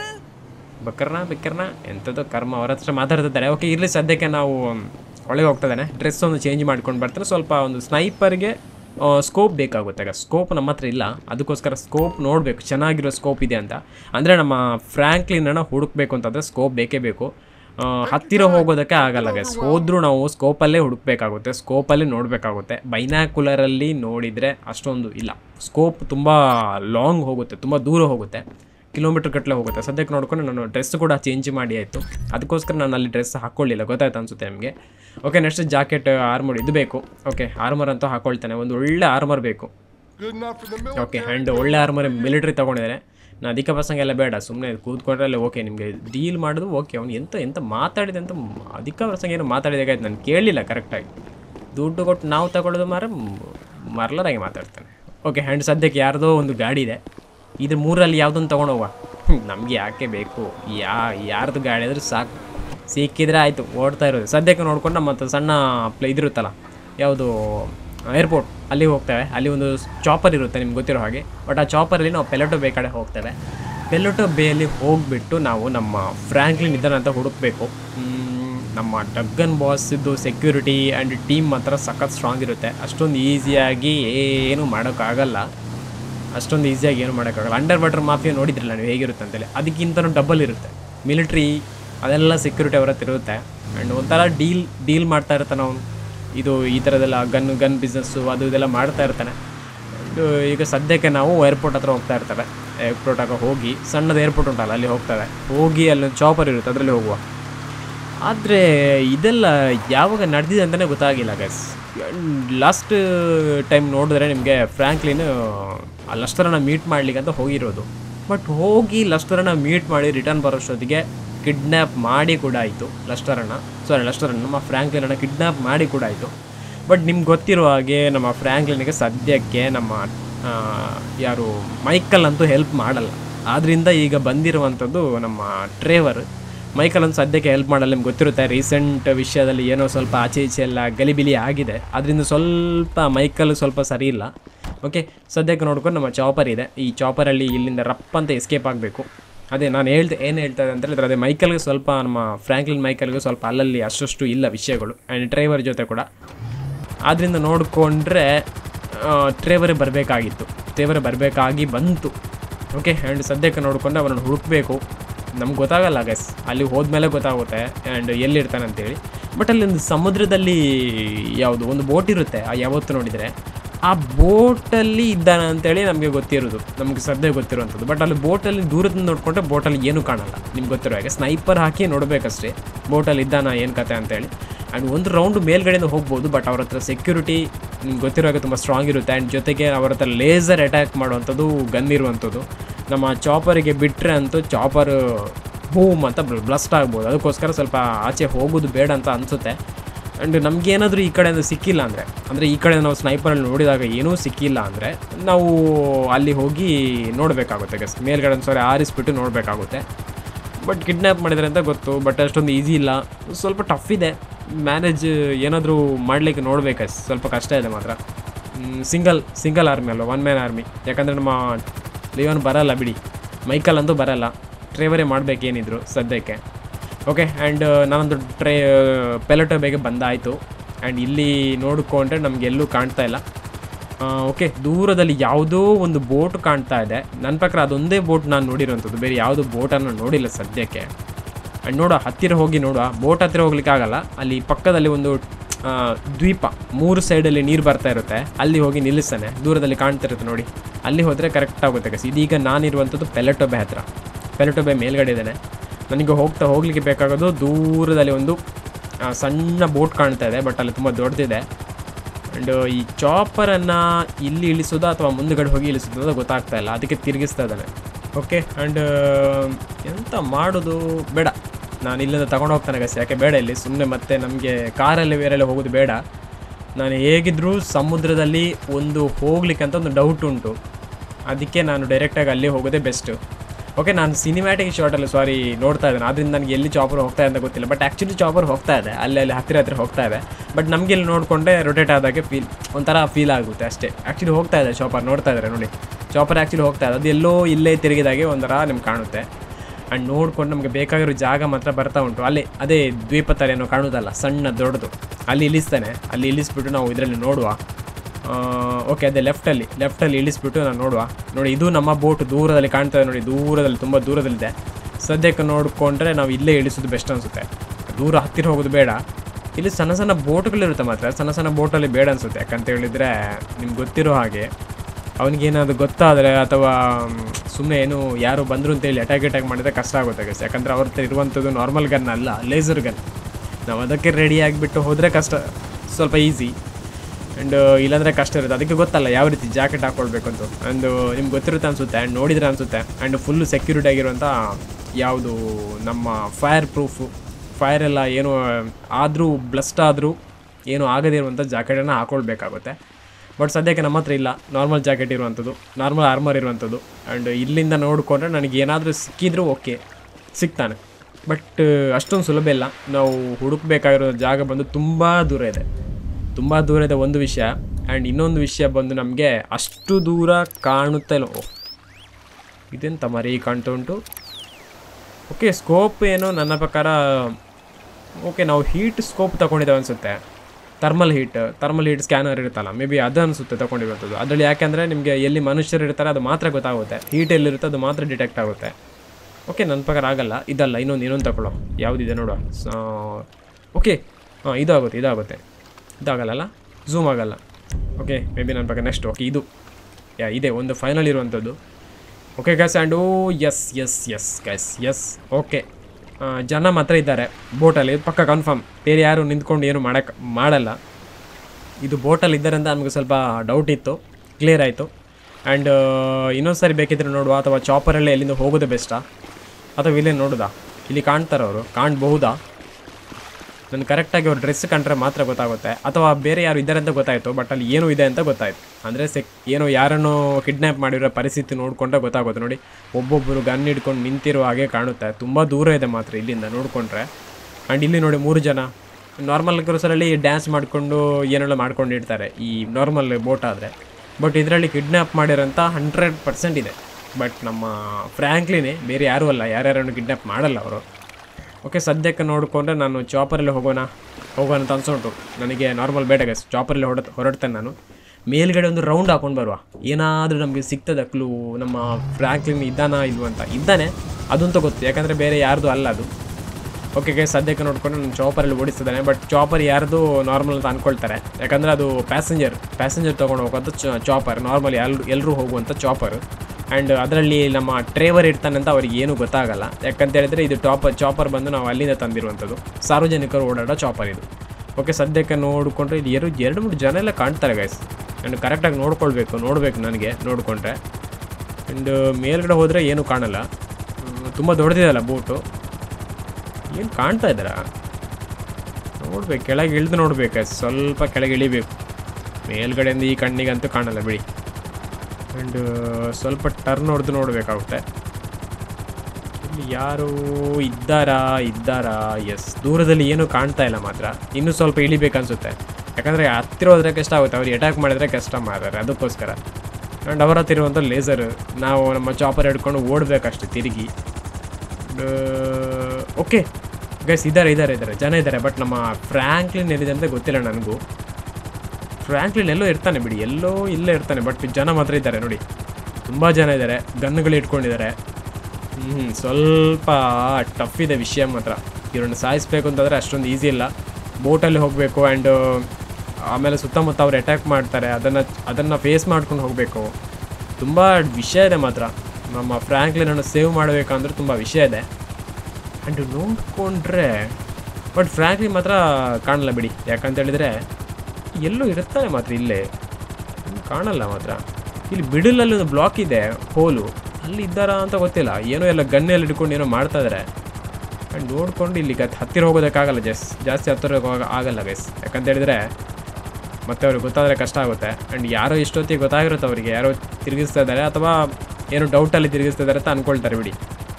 ಬಕ್ಕರ್ನ ಬಿಕ್ಕರ್ನ ಎಂಥದ್ದು ಕರ್ಮ ಅವ್ರ ಹತ್ರ ಮಾತಾಡ್ತಿದ್ದಾರೆ ಓಕೆ ಇರಲಿ ಸದ್ಯಕ್ಕೆ ನಾವು ಒಳಗೆ ಹೋಗ್ತದಾನೆ ಡ್ರೆಸ್ ಒಂದು ಚೇಂಜ್ ಮಾಡ್ಕೊಂಡು ಬರ್ತಾರೆ ಸ್ವಲ್ಪ ಒಂದು ಸ್ನೈಪರ್ಗೆ ಸ್ಕೋಪ್ ಬೇಕಾಗುತ್ತೆ ಈಗ ಸ್ಕೋಪ್ ನಮ್ಮ ಹತ್ರ ಇಲ್ಲ ಅದಕ್ಕೋಸ್ಕರ ಸ್ಕೋಪ್ ನೋಡಬೇಕು ಚೆನ್ನಾಗಿರೋ ಸ್ಕೋಪ್ ಇದೆ ಅಂತ ಅಂದರೆ ನಮ್ಮ ಫ್ರ್ಯಾಂಕ್ಲಿನನ್ನು ಹುಡುಕ್ಬೇಕು ಅಂತಂದರೆ ಸ್ಕೋಪ್ ಬೇಕೇ ಬೇಕು ಆ, ಹತ್ತಿರ ಹೋಗೋದಕ್ಕೆ ಆಗಲ್ಲ ಗೈಸ್ ಹೋದ್ರೂ ನಾವು ಸ್ಕೋಪಲ್ಲೇ ಹುಡುಕ್ಬೇಕಾಗುತ್ತೆ ಸ್ಕೋಪಲ್ಲೇ ನೋಡಬೇಕಾಗುತ್ತೆ ಬೈನಾಕುಲರಲ್ಲಿ ನೋಡಿದರೆ ಅಷ್ಟೊಂದು ಇಲ್ಲ ಸ್ಕೋಪ್ ತುಂಬ ಲಾಂಗ್ ಹೋಗುತ್ತೆ ತುಂಬ ದೂರ ಹೋಗುತ್ತೆ ಕಿಲೋಮೀಟರ್ ಗಟ್ಟಲೆ ಹೋಗುತ್ತೆ ಸದ್ಯಕ್ಕೆ ನೋಡ್ಕೊಂಡು ನಾನು ಡ್ರೆಸ್ ಕೂಡ ಚೇಂಜ್ ಮಾಡಿ ಆಯಿತು ಅದಕ್ಕೋಸ್ಕರ ನಾನು ಅಲ್ಲಿ ಡ್ರೆಸ್ ಹಾಕ್ಕೊಳ್ಳಿಲ್ಲ ಗೊತ್ತಾಯ್ತು ಅನಿಸುತ್ತೆ ನಿಮಗೆ ಓಕೆ ನೆಕ್ಸ್ಟ್ ಜಾಕೆಟ್ ಆರ್ಮರ್ ಇದು ಬೇಕು ಓಕೆ ಆರ್ಮರ್ ಅಂತೂ ಹಾಕ್ಕೊಳ್ತಾನೆ ಒಂದು ಒಳ್ಳೆ ಆರ್ಮರ್ ಬೇಕು Good enough for the military. Okay and ಒಳ್ಳೆ ಆರ್ಮರ್ ಮಿಲಿಟ್ರಿ ತೊಗೊಂಡಿದ್ದಾರೆ ನಾನು ಅಧಿಕ ಪ್ರಸಂಗ ಎಲ್ಲ ಬೇಡ ಸುಮ್ಮನೆ ಕೂತ್ಕೊಂಡ್ರೆ ಅಲ್ಲೇ ಓಕೆ ನಿಮಗೆ ಡೀಲ್ ಮಾಡೋದು ಓಕೆ ಅವ್ನು ಎಂತ ಎಂತ ಮಾತಾಡಿದೆ ಅಂತ ಮ್- ಅಧಿಕ ಪ್ರಸಂಗ ಏನು ಮಾತಾಡಿದಾಗಾಯ್ತು ನಾನು ಕೇಳಲಿಲ್ಲ ಕರೆಕ್ಟಾಗಿ ದುಡ್ಡು ಕೊಟ್ಟು ನಾವು ತಗೊಳ್ಳೋದು ಮಾರ ಮರ್ಲರಾಗಿ ಮಾತಾಡ್ತಾನೆ ಓಕೆ ಆ್ಯಂಡ್ ಸದ್ಯಕ್ಕೆ ಯಾರ್ದೋ ಒಂದು ಗಾಡಿ ಇದೆ ಇದು ಮೂರಲ್ಲಿ ಯಾವುದೊಂದು ತೊಗೊಂಡೋಗ ನಮಗೆ ಯಾಕೆ ಬೇಕು ಯಾ ಯಾರ್ದು ಗಾಡಿ ಆದರೂ ಸಾಕು ಸಿಕ್ಕಿದ್ರೆ ಆಯಿತು ಓಡ್ತಾ ಇರೋದು ಸದ್ಯಕ್ಕೆ ನೋಡ್ಕೊಂಡು ಮತ್ತು ಸಣ್ಣ ಪ್ಲೇ ಇದಿರುತ್ತಲ್ಲ ಯಾವುದು ಏರ್ಪೋರ್ಟ್ ಅಲ್ಲಿ ಹೋಗ್ತೇವೆ ಅಲ್ಲಿ ಒಂದು ಚಾಪರ್ ಇರುತ್ತೆ ನಿಮ್ಗೆ ಗೊತ್ತಿರೋ ಹಾಗೆ ಬಟ್ ಆ ಚಾಪರಲ್ಲಿ ನಾವು ಪೆಲಟೋ ಬೇ ಕಡೆ ಹೋಗ್ತೇವೆ ಪೆಲಟೋ ಬೇಯಲ್ಲಿ ಹೋಗ್ಬಿಟ್ಟು ನಾವು ನಮ್ಮ ಫ್ರ್ಯಾಂಕ್ಲಿನ್ ಇದ್ದಾನೆ ಅಂತ ಹುಡುಕ್ಬೇಕು ಮ್, ನಮ್ಮ ಡಗ್ಗನ್ ಬಾಸ್ದು ಸೆಕ್ಯೂರಿಟಿ ಆ್ಯಂಡ್ ಟೀಮ್ ಮಾತ್ರ ಸಖತ್ ಸ್ಟ್ರಾಂಗ್ ಇರುತ್ತೆ ಅಷ್ಟೊಂದು ಈಸಿಯಾಗಿ ಏನು ಮಾಡೋಕ್ಕಾಗಲ್ಲ ಅಷ್ಟೊಂದು ಈಸಿಯಾಗಿ ಏನು ಮಾಡೋಕ್ಕಾಗಲ್ಲ ಅಂಡರ್ ವಾಟರ್ ಮಾಫಿಯಾ ನೋಡಿದ್ರಲ್ಲ ನೀವು ಹೇಗಿರುತ್ತೆ ಅಂತೇಳಿ ಅದಕ್ಕಿಂತನೂ ಡಬಲ್ ಇರುತ್ತೆ ಮಿಲಿಟ್ರಿ ಅದೆಲ್ಲ ಸೆಕ್ಯೂರಿಟಿ ಅವ್ರ ಹತ್ರ ಇರುತ್ತೆ ಆ್ಯಂಡ್ ಒಂಥರ ಡೀಲ್ ಡೀಲ್ ಮಾಡ್ತಾ ಇರ್ತಾನೆ ಅವನು ಇದು ಈ ಥರದೆಲ್ಲ ಗನ್ ಗನ್ ಬಿಸ್ನೆಸ್ಸು ಅದು ಇದೆಲ್ಲ ಮಾಡ್ತಾ ಇರ್ತಾನೆ And ಈಗ ಸದ್ಯಕ್ಕೆ ನಾವು ಏರ್ಪೋರ್ಟ್ ಹತ್ರ ಹೋಗ್ತಾ ಇರ್ತೇವೆ ಏರ್ಪೋರ್ಟ್ ಆಗ ಹೋಗಿ ಸಣ್ಣದು ಏರ್ಪೋರ್ಟ್ ಉಂಟಲ್ಲ ಅಲ್ಲಿ ಹೋಗ್ತೇವೆ ಹೋಗಿ ಅಲ್ಲಿ ಚಾಪರ್ ಇರುತ್ತೆ ಅದರಲ್ಲಿ ಹೋಗುವ ಆದರೆ ಇದೆಲ್ಲ ಯಾವಾಗ ನಡೆದಿದೆ ಅಂತಲೇ ಗೊತ್ತಾಗಿಲ್ಲ ಗೈಸ್ ಲಾಸ್ಟ್ ಟೈಮ್ ನೋಡಿದ್ರೆ ನಿಮಗೆ ಫ್ರ್ಯಾಂಕ್ಲಿನ್ ಆ ಲಸ್ಟರನ್ನ ಮೀಟ್ ಮಾಡ್ಲಿಕ್ಕೆ ಅಂತ ಹೋಗಿರೋದು ಬಟ್ ಹೋಗಿ ಲಸ್ಟರನ್ನ ಮೀಟ್ ಮಾಡಿ ರಿಟರ್ನ್ ಬರೋಷ್ಟೊತ್ತಿಗೆ ಕಿಡ್ನ್ಯಾಪ್ ಮಾಡಿ ಕೂಡ ಆಯಿತು ಲಸ್ಟರನ್ನ ಸಾರಿ ಲಸ್ಟರನ್ನ ನಮ್ಮ ಫ್ರ್ಯಾಂಕ್ಲಿನನ್ನು ಕಿಡ್ನ್ಯಾಪ್ ಮಾಡಿ ಕೂಡ ಆಯಿತು ಬಟ್ ನಿಮ್ಗೆ ಗೊತ್ತಿರೋ ಹಾಗೆ ನಮ್ಮ ಫ್ರ್ಯಾಂಕ್ಲಿನ್ಗೆ ಸದ್ಯಕ್ಕೆ ನಮ್ಮ ಆ, ಯಾರು ಮೈಕಲ್ ಅಂತೂ ಹೆಲ್ಪ್ ಮಾಡಲ್ಲ ಆದ್ದರಿಂದ ಈಗ ಬಂದಿರುವಂಥದ್ದು ನಮ್ಮ ಟ್ರೇವರ್ ಮೈಕಲ್ ಒಂದು ಸದ್ಯಕ್ಕೆ ಹೆಲ್ಪ್ ಮಾಡಲ್ಲ ನಿಮ್ಗೆ ಗೊತ್ತಿರುತ್ತೆ ರೀಸೆಂಟ್ ವಿಷಯದಲ್ಲಿ ಏನೋ ಸ್ವಲ್ಪ ಆಚೆ ಈಚೆ ಎಲ್ಲ ಗಲಿಬಿಲಿ ಆಗಿದೆ ಅದರಿಂದ ಸ್ವಲ್ಪ ಮೈಕಲ್ ಸ್ವಲ್ಪ ಸರಿ ಇಲ್ಲ ಓಕೆ ಸದ್ಯಕ್ಕೆ ನೋಡ್ಕೊಂಡು ನಮ್ಮ ಚಾಪರ್ ಇದೆ ಈ ಚಾಪರಲ್ಲಿ ಇಲ್ಲಿಂದ ರಪ್ ಅಂತ ಎಸ್ಕೇಪ್ ಆಗಬೇಕು ಅದೇ ನಾನು ಹೇಳ್ದೆ ಏನು ಹೇಳ್ತಾ ಇದ್ದೆ ಅಂತ ಹೇಳಿದ್ರೆ ಅದೇ ಮೈಕಲ್ಗೆ ಸ್ವಲ್ಪ ನಮ್ಮ ಫ್ರ್ಯಾಂಕ್ಲಿನ್ ಮೈಕಲ್ಗೆ ಸ್ವಲ್ಪ ಅಲ್ಲಲ್ಲಿ ಅಷ್ಟಷ್ಟು ಇಲ್ಲ ವಿಷಯಗಳು ಆ್ಯಂಡ್ ಡ್ರೈವರ್ ಜೊತೆ ಕೂಡ ಆದ್ದರಿಂದ ನೋಡಿಕೊಂಡ್ರೆ ಟ್ರೇವರೇ ಬರಬೇಕಾಗಿತ್ತು ಟ್ರೇವರೇ ಬರಬೇಕಾಗಿ ಬಂತು ಓಕೆ ಆ್ಯಂಡ್ ಸದ್ಯಕ್ಕೆ ನೋಡಿಕೊಂಡು ಅವನನ್ನು ಹುಡುಕಬೇಕು ನಮ್ಗೆ ಗೊತ್ತಾಗಲ್ಲ ಗೈಸ್ ಅಲ್ಲಿ ಹೋದ್ಮೇಲೆ ಗೊತ್ತಾಗುತ್ತೆ ಆ್ಯಂಡ್ ಎಲ್ಲಿರ್ತಾನೆ ಅಂತೇಳಿ ಬಟ್ ಅಲ್ಲಿ ಒಂದು ಸಮುದ್ರದಲ್ಲಿ ಯಾವುದು ಒಂದು ಬೋಟ್ ಇರುತ್ತೆ ಆ ಯಾವತ್ತು ನೋಡಿದರೆ ಆ ಬೋಟಲ್ಲಿ ಇದ್ದಾನೆ ಅಂತೇಳಿ ನಮಗೆ ಗೊತ್ತಿರೋದು ನಮಗೆ ಸದ್ಯ ಗೊತ್ತಿರುವಂಥದ್ದು ಬಟ್ ಅಲ್ಲಿ ಬೋಟಲ್ಲಿ ದೂರದಿಂದ ನೋಡಿಕೊಂಡ್ರೆ ಬೋಟಲ್ಲಿ ಏನೂ ಕಾಣಲ್ಲ ನಿಮ್ಗೆ ಗೊತ್ತಿರೋ ಹಾಗೆ ಸ್ನೈಪರ್ ಹಾಕಿ ನೋಡಬೇಕಷ್ಟೇ ಬೋಟಲ್ಲಿ ಇದ್ದಾನ ಏನು ಕತೆ ಅಂತೇಳಿ ಆ್ಯಂಡ್ ಒಂದು ರೌಂಡ್ ಮೇಲ್ಗಡೆಯಿಂದ ಹೋಗ್ಬೋದು ಬಟ್ ಅವ್ರ ಹತ್ರ ಸೆಕ್ಯೂರಿಟಿ ನಿಮ್ಗೆ ಗೊತ್ತಿರೋ ಹಾಗೆ ತುಂಬ ಸ್ಟ್ರಾಂಗ್ ಇರುತ್ತೆ ಆ್ಯಂಡ್ ಜೊತೆಗೆ ಅವ್ರ ಹತ್ರ ಲೇಸರ್ ಅಟ್ಯಾಕ್ ಮಾಡುವಂಥದ್ದು ಗನ್ ಇರುವಂಥದ್ದು ನಮ್ಮ ಚಾಪರಿಗೆ ಬಿಟ್ಟರೆ ಅಂತೂ ಚಾಪರ್ ಬೂಮ್ ಅಂತ ಬ್ಲಸ್ಟ್ ಆಗ್ಬೋದು ಅದಕ್ಕೋಸ್ಕರ ಸ್ವಲ್ಪ ಆಚೆ ಹೋಗೋದು ಬೇಡ ಅಂತ ಅನಿಸುತ್ತೆ ಆ್ಯಂಡ್ ನಮಗೇನಾದರೂ ಈ ಕಡೆಯಿಂದ ಸಿಕ್ಕಿಲ್ಲ ಅಂದರೆ ಅಂದರೆ ಈ ಕಡೆ ನಾವು ಸ್ನೈಪರಲ್ಲಿ ನೋಡಿದಾಗ ಏನೂ ಸಿಕ್ಕಿಲ್ಲ ಅಂದರೆ ನಾವು ಅಲ್ಲಿ ಹೋಗಿ ನೋಡಬೇಕಾಗುತ್ತೆ ಗಸ್ ಮೇಲ್ಗಡೆ ಸಾರಿ ಆರಿಸ್ಬಿಟ್ಟು ನೋಡಬೇಕಾಗುತ್ತೆ ಬಟ್ ಕಿಡ್ನ್ಯಾಪ್ ಮಾಡಿದ್ರೆ ಅಂತ ಗೊತ್ತು ಬಟ್ ಅಷ್ಟೊಂದು ಈಸಿ ಇಲ್ಲ ಸ್ವಲ್ಪ ಟಫ್ ಇದೆ ಮ್ಯಾನೇಜ್ ಏನಾದರೂ ಮಾಡಲಿಕ್ಕೆ ನೋಡ್ಬೇಕು ಸ್ವಲ್ಪ ಕಷ್ಟ ಇದೆ ಮಾತ್ರ ಸಿಂಗಲ್ ಸಿಂಗಲ್ ಆರ್ಮಿ ಅಲ್ಲ ಒನ್ ಮ್ಯಾನ್ ಆರ್ಮಿ ಯಾಕಂದರೆ ನಮ್ಮ ಲಿಯೋನ್ ಬರಲ್ಲ ಬಿಡಿ ಮೈಕಲ್ ಅಂತೂ ಬರಲ್ಲ ಡ್ರೈವರೇ ಮಾಡಬೇಕೇನಿದ್ರು ಸದ್ಯಕ್ಕೆ ಓಕೆ ಆ್ಯಂಡ್ ನಾನೊಂದು ಟ್ರೇ ಪೆಲಟೋ ಬೇಗ ಬಂದಾಯಿತು ಆ್ಯಂಡ್ ಇಲ್ಲಿ ನೋಡಿಕೊಂಡ್ರೆ ನಮ್ಗೆ ಎಲ್ಲೂ ಕಾಣ್ತಾ ಇಲ್ಲ ಓಕೆ ದೂರದಲ್ಲಿ ಯಾವುದೋ ಒಂದು ಬೋಟ್ ಕಾಣ್ತಾ ಇದೆ ನನ್ನ ಪ್ರಕಾರ ಅದೊಂದೇ ಬೋಟ್ ನಾನು ನೋಡಿರೋಂಥದ್ದು ಬೇರೆ ಯಾವುದೋ ಬೋಟನ್ನು ನೋಡಿಲ್ಲ ಸದ್ಯಕ್ಕೆ ಆ್ಯಂಡ್ ನೋಡುವ ಹತ್ತಿರ ಹೋಗಿ ನೋಡುವ ಬೋಟ್ ಹತ್ತಿರ ಹೋಗ್ಲಿಕ್ಕೆ ಆಗಲ್ಲ ಅಲ್ಲಿ ಪಕ್ಕದಲ್ಲಿ ಒಂದು ಆ, ದ್ವೀಪ ಮೂರು ಸೈಡಲ್ಲಿ ನೀರು ಬರ್ತಾ ಇರುತ್ತೆ ಅಲ್ಲಿ ಹೋಗಿ ನಿಲ್ಲಿಸ್ತಾನೆ ದೂರದಲ್ಲಿ ಕಾಣ್ತಾ ಇರುತ್ತೆ ನೋಡಿ ಅಲ್ಲಿ ಹೋದರೆ ಕರೆಕ್ಟ್ ಆಗುತ್ತೆ ಕಸಿ ಇದೀಗ ನಾನಿರುವಂಥದ್ದು ಪೆಲೆಟೊಬೆ ಹತ್ರ ಪೆಲೆಟೊಬೆ ಮೇಲ್ಗಡೆ ಇದ್ದಾನೆ ನನಗೆ ಹೋಗ್ತಾ ಹೋಗ್ಲಿಕ್ಕೆ ಬೇಕಾಗೋದು ದೂರದಲ್ಲಿ ಒಂದು ಆ, ಸಣ್ಣ ಬೋಟ್ ಕಾಣ್ತಾ ಇದೆ ಬಟ್ ಅಲ್ಲಿ ತುಂಬ ದೊಡ್ಡದಿದೆ ಆ್ಯಂಡ್ ಈ ಚಾಪರನ್ನು ಇಲ್ಲಿ ಇಳಿಸೋದಾ ಅಥವಾ ಮುಂದ್ಗಡೆ ಹೋಗಿ ಇಳಿಸೋದು ಅಂತ ಗೊತ್ತಾಗ್ತಾ ಇಲ್ಲ ಅದಕ್ಕೆ ತಿರುಗಿಸ್ತಾ ಇದ್ದಾನೆ ಓಕೆ ಆ್ಯಂಡ್ ಎಂತ ಮಾಡೋದು ಬೇಡ ನಾನು ಇಲ್ಲಿಂದ ತಗೊಂಡು ಹೋಗ್ತಾನೆ ಗಸ್ ಯಾಕೆ ಬೇಡ ಇಲ್ಲಿ ಸುಮ್ಮನೆ ಮತ್ತೆ ನಮಗೆ ಕಾರಲ್ಲಿ ಬೇರೆಲ್ಲ ಹೋಗೋದು ಬೇಡ ನಾನು ಹೇಗಿದ್ದರೂ ಸಮುದ್ರದಲ್ಲಿ ಒಂದು ಹೋಗ್ಲಿಕ್ಕೆ ಅಂತ ಒಂದು ಡೌಟ್ ಉಂಟು ಅದಕ್ಕೆ ನಾನು ಡೈರೆಕ್ಟಾಗಿ ಅಲ್ಲಿ ಹೋಗೋದೇ ಬೆಸ್ಟು ಓಕೆ ನಾನು ಸಿನಿಮ್ಯಾಟಿಕ್ ಶಾರ್ಟಲ್ಲಿ ಸಾರಿ ನೋಡ್ತಾ ಇದ್ದೇನೆ ಅದರಿಂದ ನನಗೆ ಎಲ್ಲಿ ಚಾಪರ್ ಹೋಗ್ತಾ ಇದೆ ಅಂತ ಗೊತ್ತಿಲ್ಲ ಬಟ್ ಆ್ಯಕ್ಚುಲಿ ಚಾಪರ್ ಹೋಗ್ತಾ ಇದೆ ಅಲ್ಲಿ ಅಲ್ಲಿ ಹತ್ತಿರ ಹತ್ತಿರ ಹೋಗ್ತಾ ಇದೆ ಬಟ್ ನಮಗೆ ಇಲ್ಲಿ ನೋಡಿಕೊಂಡೆ ರೊಟೇಟ್ ಆದಾಗೆ ಫೀಲ್ ಒಂಥರ ಫೀಲ್ ಆಗುತ್ತೆ ಅಷ್ಟೇ ಆ್ಯಕ್ಚುಲಿ ಹೋಗ್ತಾ ಇದೆ ಚಾಪರ್ ನೋಡ್ತಾ ಇದ್ದಾರೆ ನೋಡಿ ಚಾಪರ್ ಆ್ಯಕ್ಚುಲಿ ಹೋಗ್ತಾ ಇದೆ ಅದು ಎಲ್ಲೋ ಇಲ್ಲೇ ತಿರುಗಿದಾಗೆ ಒಂಥರ ನಿಮ್ಗೆ ಕಾಣುತ್ತೆ ಆ್ಯಂಡ್ ನೋಡ್ಕೊಂಡು ನಮಗೆ ಬೇಕಾಗಿರೋ ಜಾಗ ಮಾತ್ರ ಬರ್ತಾ ಉಂಟು ಅಲ್ಲಿ ಅದೇ ದ್ವೀಪ ಥರ ಏನೋ ಕಾಣುವುದಲ್ಲ ಸಣ್ಣ ದೊಡ್ಡದು ಅಲ್ಲಿ ಇಳಿಸ್ತಾನೆ ಅಲ್ಲಿ ಇಳಿಸ್ಬಿಟ್ಟು ನಾವು ಇದರಲ್ಲಿ ನೋಡುವ ಓಕೆ ಅದೇ ಲೆಫ್ಟಲ್ಲಿ ಲೆಫ್ಟಲ್ಲಿ ಇಳಿಸ್ಬಿಟ್ಟು ನಾನು ನೋಡುವ ನೋಡಿ ಇದು ನಮ್ಮ ಬೋಟ್ ದೂರದಲ್ಲಿ ಕಾಣ್ತಾ ಇದೆ ನೋಡಿ ದೂರದಲ್ಲಿ ತುಂಬ ದೂರದಲ್ಲಿದೆ ಸದ್ಯಕ್ಕೆ ನೋಡಿಕೊಂಡ್ರೆ ನಾವು ಇಲ್ಲೇ ಇಳಿಸೋದು ಬೆಸ್ಟ್ ಅನಿಸುತ್ತೆ ದೂರ ಹತ್ತಿರ ಹೋಗೋದು ಬೇಡ ಇಲ್ಲಿ ಸಣ್ಣ ಸಣ್ಣ ಬೋಟ್ಗಳಿರುತ್ತೆ ಮಾತ್ರ ಸಣ್ಣ ಸಣ್ಣ ಬೋಟಲ್ಲಿ ಬೇಡ ಅನಿಸುತ್ತೆ ಯಾಕಂತ ಹೇಳಿದರೆ ನಿಮ್ಗೆ ಗೊತ್ತಿರೋ ಹಾಗೆ ಅವನಿಗೇನಾದ್ರು ಗೊತ್ತಾದರೆ ಅಥವಾ ಸುಮ್ಮನೆ ಏನು ಯಾರು ಬಂದರು ಅಂತೇಳಿ ಅಟ್ಯಾಕ್ ಅಟ್ಯಾಕ್ ಮಾಡಿದ್ರೆ ಕಷ್ಟ ಆಗುತ್ತೆ ಗಸ್ ಯಾಕಂದರೆ ಅವ್ರ ಹತ್ರ ಇರುವಂಥದ್ದು ನಾರ್ಮಲ್ ಗನ್ ಅಲ್ಲ ಲೇಸರ್ ಗನ್ ನಾವು ಅದಕ್ಕೆ ರೆಡಿ ಆಗಿಬಿಟ್ಟು ಹೋದರೆ ಕಷ್ಟ ಸ್ವಲ್ಪ ಈಸಿ ಆ್ಯಂಡ್ ಇಲ್ಲಾಂದರೆ ಕಷ್ಟ ಇರುತ್ತೆ ಅದಕ್ಕೆ ಗೊತ್ತಲ್ಲ ಯಾವ ರೀತಿ ಜಾಕೆಟ್ ಹಾಕ್ಕೊಳ್ಬೇಕು ಅಂತ ಆ್ಯಂಡ್ ನಿಮ್ಗೆ ಗೊತ್ತಿರುತ್ತೆ ಅನಿಸುತ್ತೆ ಆ್ಯಂಡ್ ನೋಡಿದ್ರೆ ಅನಿಸುತ್ತೆ ಆ್ಯಂಡ್ ಫುಲ್ಲು ಸೆಕ್ಯೂರಿಟಿ ಆಗಿರುವಂಥ ಯಾವುದು ನಮ್ಮ ಫೈರ್ ಪ್ರೂಫು ಫೈರ್ ಎಲ್ಲ ಏನು ಆದರೂ ಬ್ಲಸ್ಟ್ ಆದರೂ ಏನು ಆಗದೇ ಇರುವಂಥ ಜಾಕೆಟನ್ನು ಹಾಕ್ಕೊಳ್ಬೇಕಾಗುತ್ತೆ ಬಟ್ ಸದ್ಯಕ್ಕೆ ನಮ್ಮ ಹತ್ರ ಇಲ್ಲ ನಾರ್ಮಲ್ ಜಾಕೆಟ್ ಇರುವಂಥದ್ದು ನಾರ್ಮಲ್ ಆರ್ಮರ್ ಇರುವಂಥದ್ದು ಆ್ಯಂಡ್ ಇಲ್ಲಿಂದ ನೋಡಿಕೊಂಡ್ರೆ ನನಗೆ ಏನಾದರೂ ಸಿಕ್ಕಿದ್ರೂ ಓಕೆ ಸಿಗ್ತಾನೆ ಬಟ್ ಅಷ್ಟೊಂದು ಸುಲಭ ಇಲ್ಲ ನಾವು ಹುಡುಕ್ಬೇಕಾಗಿರೋ ಜಾಗ ಬಂದು ತುಂಬ ದೂರ ಇದೆ ತುಂಬ ದೂರ ಇದೆ ಒಂದು ವಿಷಯ ಆ್ಯಂಡ್ ಇನ್ನೊಂದು ವಿಷಯ ಬಂದು ನಮಗೆ ಅಷ್ಟು ದೂರ ಕಾಣುತ್ತಾ ಇಲ್ಲ ಓ ಇದೆಂತ ಮರಿ ಕಾಣ್ತಾ ಉಂಟು ಓಕೆ ಸ್ಕೋಪ್ ಏನೋ ನನ್ನ ಪ್ರಕಾರ ಓಕೆ ನಾವು ಹೀಟ್ ಸ್ಕೋಪ್ ತಗೊಂಡಿದ್ದೇವೆ ಅನಿಸುತ್ತೆ thermal heat thermal heat scanner ಇರುತ್ತಲ್ಲ ಮೇ ಬಿ ಅದು ಅನಿಸುತ್ತೆ ತಗೊಂಡಿರುವಂಥದ್ದು ಅದರಲ್ಲಿ ಯಾಕೆಂದರೆ ನಿಮಗೆ ಎಲ್ಲಿ ಮನುಷ್ಯರು ಇರ್ತಾರೆ ಅದು ಮಾತ್ರ ಗೊತ್ತಾಗುತ್ತೆ ಹೀಟ್ ಎಲ್ಲಿರುತ್ತೆ ಅದು ಮಾತ್ರ ಡಿಟೆಕ್ಟ್ ಆಗುತ್ತೆ ಓಕೆ ನನ್ನ ಪ್ರಕಾರ ಆಗಲ್ಲ ಇದಲ್ಲ ಇನ್ನೊಂದು ಇನ್ನೊಂದು ತಗೊಳ್ಳೋ ಯಾವುದಿದೆ ನೋಡುವ ಓಕೆ ಹಾಂ ಇದು ಆಗುತ್ತೆ ಇದಾಗುತ್ತೆ ಇದಾಗಲ್ಲ ಝೂಮ್ ಆಗಲ್ಲ ಓಕೆ ಮೇ ಬಿ ನನ್ನ ಪ್ರಕಾರ ನೆಕ್ಸ್ಟ್ ಓಕೆ ಇದು ಯಾ ಇದೆ ಒಂದು ಫೈನಲ್ ಇರುವಂಥದ್ದು okay gas and oh yes yes yes gas yes okay ಜನ ಮಾತ್ರ ಇದ್ದಾರೆ ಬೋಟಲ್ಲಿ ಪಕ್ಕ ಕನ್ಫರ್ಮ್ ಬೇರೆ ಯಾರು ನಿಂತ್ಕೊಂಡು ಏನು ಮಾಡೋಕ್ಕೆ ಮಾಡಲ್ಲ ಇದು ಬೋಟಲ್ಲಿ ಇದ್ದಾರೆ ಅಂತ ನಮಗೆ ಸ್ವಲ್ಪ ಡೌಟ್ ಇತ್ತು ಕ್ಲಿಯರ್ ಆಯಿತು ಆ್ಯಂಡ್ ಇನ್ನೊಂದು ಸಾರಿ ಬೇಕಿದ್ರೆ ನೋಡುವ ಅಥವಾ ಚಾಪರಲ್ಲೇ ಎಲ್ಲಿಂದ ಹೋಗೋದು ಬೆಸ್ಟಾ ಅಥವಾ ಇಲ್ಲೇ ನೋಡೋದಾ ಇಲ್ಲಿ ಕಾಣ್ತಾರೆ ಅವರು ಕಾಣಬಹುದಾ ನನಗೆ ಕರೆಕ್ಟಾಗಿ ಅವ್ರ ಡ್ರೆಸ್ ಕಂಡ್ರೆ ಮಾತ್ರ ಗೊತ್ತಾಗುತ್ತೆ ಅಥವಾ ಬೇರೆ ಯಾರು ಇದ್ದಾರೆ ಅಂತ ಗೊತ್ತಾಯಿತು ಬಟ್ ಅಲ್ಲಿ ಏನೂ ಇದೆ ಅಂತ ಗೊತ್ತಾಯಿತು ಅಂದರೆ ಸೆಕ್ ಏನೋ ಯಾರನ್ನು ಕಿಡ್ನ್ಯಾಪ್ ಮಾಡಿರೋ ಪರಿಸ್ಥಿತಿ ನೋಡಿಕೊಂಡ್ರೆ ಗೊತ್ತಾಗುತ್ತೆ ನೋಡಿ ಒಬ್ಬೊಬ್ಬರು ಗನ್ ಹಿಡ್ಕೊಂಡು ನಿಂತಿರೋ ಹಾಗೆ ಕಾಣುತ್ತೆ ತುಂಬ ದೂರ ಇದೆ ಮಾತ್ರ ಇಲ್ಲಿಂದ ನೋಡಿಕೊಂಡ್ರೆ ಆ್ಯಂಡ್ ಇಲ್ಲಿ ನೋಡಿ ಮೂರು ಜನ ನಾರ್ಮಲ್ ಕ್ರೂಸರಲ್ಲಿ ಡ್ಯಾನ್ಸ್ ಮಾಡಿಕೊಂಡು ಏನೆಲ್ಲ ಮಾಡ್ಕೊಂಡು ಇರ್ತಾರೆ ಈ ನಾರ್ಮಲ್ ಬೋಟ್ ಆದರೆ ಬಟ್ ಇದರಲ್ಲಿ ಕಿಡ್ನ್ಯಾಪ್ ಮಾಡಿರೋಂಥ ಹಂಡ್ರೆಡ್ ಪರ್ಸೆಂಟ್ ಇದೆ ಬಟ್ ನಮ್ಮ ಫ್ರ್ಯಾಂಕ್ಲಿನೇ ಬೇರೆ ಯಾರೂ ಅಲ್ಲ ಯಾರ್ಯಾರನ್ನು ಕಿಡ್ನ್ಯಾಪ್ ಮಾಡಲ್ಲ ಅವರು ಓಕೆ ಸದ್ಯಕ್ಕೆ ನೋಡಿಕೊಂಡ್ರೆ ನಾನು ಚಾಪರಲ್ಲಿ ಹೋಗೋಣ ಹೋಗೋಣ ಅಂತ ಅನ್ಸೋಂಟು ನನಗೆ ನಾರ್ಮಲ್ ಬೇಡ ಗಸ್ ಚಾಪರಲ್ಲಿ ಹೊರಡ್ ಹೊರಡ್ತೇನೆ ನಾನು ಮೇಲ್ಗಡೆ ಒಂದು ರೌಂಡ್ ಹಾಕೊಂಡು ಬರುವ ಏನಾದರೂ ನಮಗೆ ಸಿಗ್ತದ ಕ್ಲೂ ನಮ್ಮ ಫ್ರ್ಯಾಂಕ್ಲಿನ್ ಇದ್ದಾನಾ ಇಲ್ವ ಅಂತ ಇದ್ದಾನೆ ಅದಂತೂ ಗೊತ್ತು ಯಾಕಂದರೆ ಬೇರೆ ಯಾರ್ದು ಅಲ್ಲ ಅದು ಓಕೆ ಗೆ ಸದ್ಯಕ್ಕೆ ನೋಡ್ಕೊಂಡು ನಾನು ಚಾಪರಲ್ಲಿ ಓಡಿಸ್ತಿದ್ದಾನೆ ಬಟ್ ಚಾಪರ್ ಯಾರ್ದು ನಾರ್ಮಲ್ ಅಂತ ಅಂದ್ಕೊಳ್ತಾರೆ ಯಾಕಂದರೆ ಅದು ಪ್ಯಾಸೆಂಜರ್ ಪ್ಯಾಸೆಂಜರ್ ತೊಗೊಂಡು ಹೋಗುವಂಥ ಚಾಪರ್ ನಾರ್ಮಲಿ ಎಲ್ರು ಎಲ್ಲರೂ ಹೋಗುವಂಥ ಚಾಪರ್ ಆ್ಯಂಡ್ ಅದರಲ್ಲಿ ನಮ್ಮ ಡ್ರೈವರ್ ಇರ್ತಾನೆ ಅಂತ ಅವ್ರಿಗೆ ಏನೂ ಗೊತ್ತಾಗಲ್ಲ ಯಾಕಂತ ಹೇಳಿದ್ರೆ ಇದು ಟಾಪರ್ ಚಾಪರ್ ಬಂದು ನಾವು ಅಲ್ಲಿಂದ ತಂದಿರುವಂಥದ್ದು ಸಾರ್ವಜನಿಕರು ಓಡಾಡೋ ಚಾಪರ್ ಇದು ಓಕೆ ಸದ್ಯಕ್ಕೆ ನೋಡಿಕೊಂಡ್ರೆ ಇಲ್ಲಿ ಎರಡು ಎರಡು ಮೂರು ಜನ ಎಲ್ಲ ಕಾಣ್ತಾರೆ ಗೈಸ್ ಆ್ಯಂಡ್ ಕರೆಕ್ಟಾಗಿ ನೋಡ್ಕೊಳ್ಬೇಕು ನೋಡಬೇಕು ನನಗೆ ನೋಡಿಕೊಂಡ್ರೆ ಆ್ಯಂಡ್ ಮೇಲ್ಗಡೆ ಹೋದರೆ ಏನೂ ಕಾಣಲ್ಲ ತುಂಬ ದೊಡ್ಡದಿದೆಯಲ್ಲ ಬೋಟು ಏನು ಕಾಣ್ತಾ ಇದ್ದಾರಾ ನೋಡ್ಬೇಕು ಕೆಳಗೆ ಇಳಿದು ನೋಡ್ಬೇಕು ಸ್ವಲ್ಪ ಕೆಳಗೆ ಇಳಿಬೇಕು ಮೇಲ್ಗಡೆಯಿಂದ ಈ ಕಣ್ಣಿಗಂತೂ ಕಾಣಲ್ಲ ಬಿಡಿ ಆ್ಯಂಡ್ ಸ್ವಲ್ಪ ಟರ್ನ್ ಹೊಡೆದು ನೋಡಬೇಕಾಗುತ್ತೆ ಇಲ್ಲಿ ಯಾರು ಇದ್ದಾರಾ ಇದ್ದಾರಾ ಎಸ್ ದೂರದಲ್ಲಿ ಏನೂ ಕಾಣ್ತಾ ಇಲ್ಲ ಮಾತ್ರ ಇನ್ನೂ ಸ್ವಲ್ಪ ಇಳಿಬೇಕನ್ಸುತ್ತೆ ಯಾಕಂದರೆ ಹತ್ತಿರ ಹೋದ್ರೆ ಕಷ್ಟ ಆಗುತ್ತೆ ಅವ್ರು ಅಟ್ಯಾಕ್ ಮಾಡಿದ್ರೆ ಕಷ್ಟ ಮಾಡ್ತಾರೆ ಅದಕ್ಕೋಸ್ಕರ ಆ್ಯಂಡ್ ಅವರ ಹತ್ರ ಇರುವಂಥ ಲೇಸರ್ ನಾವು ನಮ್ಮ ಚಾಪರ್ ಹಿಡ್ಕೊಂಡು ಓಡಬೇಕಷ್ಟೆ ತಿರುಗಿ ಓಕೆ ಗೈಸ್ ಇದ್ದಾರೆ ಇದ್ದಾರೆ ಇದ್ದಾರೆ ಜನ ಇದ್ದಾರೆ ಬಟ್ ನಮ್ಮ ಫ್ರ್ಯಾಂಕ್ಲಿನ್ ಎಲ್ಲಿದೆ ಅಂತ ಗೊತ್ತಿಲ್ಲ ನನಗೂ ಫ್ರ್ಯಾಂಕ್ಲಿನ್ ಎಲ್ಲೋ ಇರ್ತಾನೆ ಬಿಡಿ ಎಲ್ಲೋ ಇಲ್ಲೇ ಇರ್ತಾನೆ ಬಟ್ ಜನ ಮಾತ್ರ ಇದ್ದಾರೆ ನೋಡಿ ತುಂಬ ಜನ ಇದ್ದಾರೆ ಗನ್ನುಗಳು ಇಟ್ಕೊಂಡಿದ್ದಾರೆ ಹ್ಞೂ ಸ್ವಲ್ಪ ಟಫ್ ಇದೆ ವಿಷಯ ಮಾತ್ರ ಇವ್ರನ್ನ ಸಾಯಿಸ್ಬೇಕು ಅಂತಂದರೆ ಅಷ್ಟೊಂದು ಈಸಿ ಇಲ್ಲ ಬೋಟಲ್ಲಿ ಹೋಗಬೇಕು ಆ್ಯಂಡ್ ಆಮೇಲೆ ಸುತ್ತಮುತ್ತ ಅವ್ರು ಅಟ್ಯಾಕ್ ಮಾಡ್ತಾರೆ ಅದನ್ನು ಅದನ್ನು ಫೇಸ್ ಮಾಡ್ಕೊಂಡು ಹೋಗಬೇಕು ತುಂಬ ವಿಷಯ ಇದೆ ಮಾತ್ರ ನಮ್ಮ ಫ್ರ್ಯಾಂಕ್ಲಿನನ್ನು ಸೇವ್ ಮಾಡಬೇಕಂದ್ರೆ ತುಂಬ ವಿಷಯ ಇದೆ ಆ್ಯಂಡ್ ನೋಡಿಕೊಂಡ್ರೆ ಬಟ್ ಫ್ರ್ಯಾಂಕ್ಲಿ ಮಾತ್ರ ಕಾಣಲ್ಲ ಬಿಡಿ ಯಾಕಂತ ಹೇಳಿದ್ರೆ ಎಲ್ಲೂ ಇರ್ತಾನೆ ಮಾತ್ರ ಇಲ್ಲೇ ಹ್ಮ್, ಕಾಣಲ್ಲ ಮಾತ್ರ ಇಲ್ಲಿ ಬಿಡಲಲ್ಲಿ ಒಂದು ಬ್ಲಾಕ್ ಇದೆ ಹೋಲು ಅಲ್ಲಿ ಇದ್ದಾರಾ ಅಂತ ಗೊತ್ತಿಲ್ಲ ಏನೋ ಎಲ್ಲ ಗನ್ನೆಲ್ಲ ಹಿಡ್ಕೊಂಡು ಏನೋ ಮಾಡ್ತಾ ಇದ್ದಾರೆ ಆ್ಯಂಡ್ ನೋಡ್ಕೊಂಡು ಇಲ್ಲಿ ಗತ್ ಹತ್ತಿರ ಹೋಗೋದಕ್ಕಾಗಲ್ಲ ಜಸ್ ಜಾಸ್ತಿ ಹತ್ತಿರ ಹೋಗೋಕೆ ಆಗಲ್ಲ ಗೈಸ್ ಯಾಕಂತ ಹೇಳಿದ್ರೆ ಮತ್ತೆ ಅವ್ರಿಗೆ ಗೊತ್ತಾದರೆ ಕಷ್ಟ ಆಗುತ್ತೆ ಆ್ಯಂಡ್ ಯಾರೋ ಇಷ್ಟೊತ್ತಿಗೆ ಗೊತ್ತಾಗಿರುತ್ತೆ ಅವರಿಗೆ ಯಾರೋ ತಿರುಗಿಸ್ತಾ ಇದ್ದಾರೆ ಅಥವಾ ಏನೋ ಡೌಟಲ್ಲಿ ತಿರುಗಿಸ್ತಾ ಇದ್ದಾರೆ ಅಂತ ಅಂದ್ಕೊಳ್ತಾರೆ ಬಿಡಿ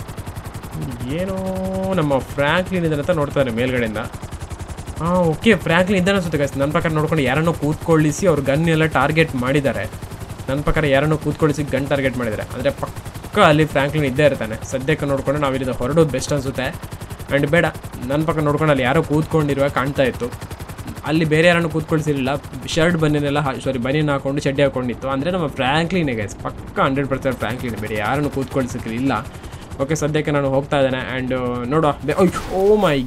ಏನೋ ನಮ್ಮ ಫ್ರ್ಯಾಂಕ್ಲಿನ್ ಇದ್ದಾನೆ ಅಂತ ನೋಡ್ತಾರೆ ಮೇಲ್ಗಡೆಯಿಂದ ಹಾಂ ಓಕೆ ಫ್ರ್ಯಾಂಕ್ಲಿನ್ ಇದ್ದಾನೆ ಅನ್ಸುತ್ತೆ ಗೈಸ್ ನನ್ನ ಪ್ರಕಾರ ನೋಡ್ಕೊಂಡು ಯಾರನ್ನೋ ಕೂತ್ಕೊಳ್ಳಿಸಿ ಅವ್ರು ಗನ್ ಎಲ್ಲ ಟಾರ್ಗೆಟ್ ಮಾಡಿದ್ದಾರೆ ನನ್ನ ಪ್ರಕಾರ ಯಾರನ್ನೋ ಕೂತ್ಕೊಳ್ಳಿಸಿ ಗನ್ ಟಾರ್ಗೆಟ್ ಮಾಡಿದ್ದಾರೆ ಅಂದರೆ ಪಕ್ಕ ಅಲ್ಲಿ ಫ್ರ್ಯಾಂಕ್ಲಿನ್ ಇದ್ದೇ ಇರ್ತಾನೆ ಸದ್ಯಕ್ಕೆ ನೋಡ್ಕೊಂಡು ನಾವು ಇಲ್ಲಿಂದ ಹೊರಡೋದು ಬೆಸ್ಟ್ ಅನಿಸುತ್ತೆ ಆ್ಯಂಡ್ ಬೇಡ ನನ್ನ ಪಕ್ಕ ನೋಡ್ಕೊಂಡು ಅಲ್ಲಿ ಯಾರೋ ಕೂತ್ಕೊಂಡಿರುವ ಕಾಣ್ತಾ ಇತ್ತು ಅಲ್ಲಿ ಬೇರೆ ಯಾರನ್ನು ಕೂತ್ಕೊಳ್ಸಿರಲಿಲ್ಲ ಶರ್ಟ್ ಬನ್ನಿನೆಲ್ಲ ಸಾರಿ ಬನಿಯನ್ ಹಾಕೊಂಡು ಚಡ್ಡಿ ಹಾಕೊಂಡಿತ್ತು ಅಂದರೆ ನಮ್ಮ ಫ್ರ್ಯಾಂಕ್ಲಿನೇ ಗೈಸ್ ಪಕ್ಕ ಹಂಡ್ರೆಡ್ ಪರ್ಸೆಂಟ್ ಫ್ರ್ಯಾಂಕ್ಲಿನೇ ಬೇರೆ ಯಾರನ್ನು ಕೂತ್ಕೊಳ್ಸಿರ್ಲಿಲ್ಲ ಓಕೆ ಸದ್ಯಕ್ಕೆ ನಾನು ಹೋಗ್ತಾ ಇದ್ದೇನೆ ಆ್ಯಂಡ್ ನೋಡುವ ಓ ಮೈ